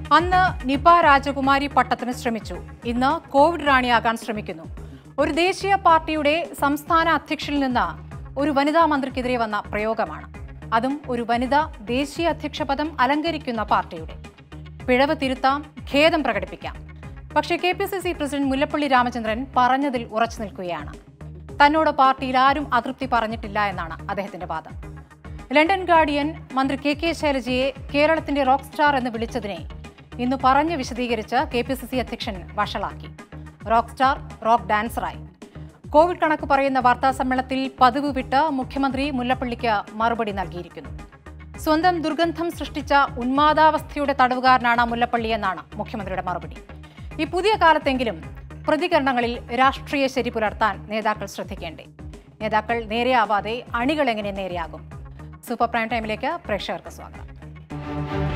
അന്ന് നിപ രാജകുമാരി പട്ടത്തിന് ശ്രമിച്ചു ഇന്ന് കോവിഡ് റാണിയാകാൻ ശ്രമിക്കുന്നു ഒരു ദേശീയ പാർട്ടിയുടെ സംസ്ഥാന അധ്യക്ഷനിൽ നിന്ന് ഒരു വനിതാ മന്ത്രിക്കെതിരെ വന്ന പ്രയോഗമാണ് അതും ഒരു വനിത ദേശീയ അധ്യക്ഷ പദം അലങ്കരിക്കുന്ന പാർട്ടിയുടെ പിഴവ് തിരുത്താം ഖേദം പ്രകടിപ്പിക്കാം പക്ഷേ K P C C president Mullappally Ramachandran പറഞ്ഞതിൽ ഉറച്ചു നിൽക്കുകയാണ് തന്നോട് പാർട്ടിയിൽ ആരും അതൃപ്തി പറഞ്ഞിട്ടില്ല എന്നാണ് അദ്ദേഹത്തിന്റെ വാദം ലണ്ടൻ ഗാർഡിയൻ മന്ത്രി കെ കെ ശൈലജയെ കേരളത്തിന്റെ റോക്ക് സ്റ്റാർ എന്ന് വിളിച്ചതിനെ ഇന്ന് പറഞ്ഞ് വിശദീകരിച്ച് കെ പി സി സി അധ്യക്ഷൻ വഷളാക്കി റോക്ക് സ്റ്റാർ റോക്ക് ഡാൻസറായി കോവിഡ് കണക്ക് പറയുന്ന വാർത്താ സമ്മേളനത്തിൽ പതിവ് വിട്ട് മുഖ്യമന്ത്രി മുല്ലപ്പള്ളിക്ക് മറുപടി നൽകിയിരിക്കുന്നു സ്വന്തം ദുർഗന്ധം സൃഷ്ടിച്ച ഉന്മാദാവസ്ഥയുടെ തടവുകാരനാണ് മുല്ലപ്പള്ളി എന്നാണ് മുഖ്യമന്ത്രിയുടെ മറുപടി ഈ പുതിയ കാലത്തെങ്കിലും പ്രതികരണങ്ങളിൽ രാഷ്ട്രീയ ശരി പുലർത്താൻ നേതാക്കൾ ശ്രദ്ധിക്കേണ്ടേ നേതാക്കൾ നേരെയാവാതെ അണികൾ എങ്ങനെ നേരെയാകും സൂപ്പർ പ്രൈം ടൈമിലേക്ക് പ്രേക്ഷകർക്ക് സ്വാഗതം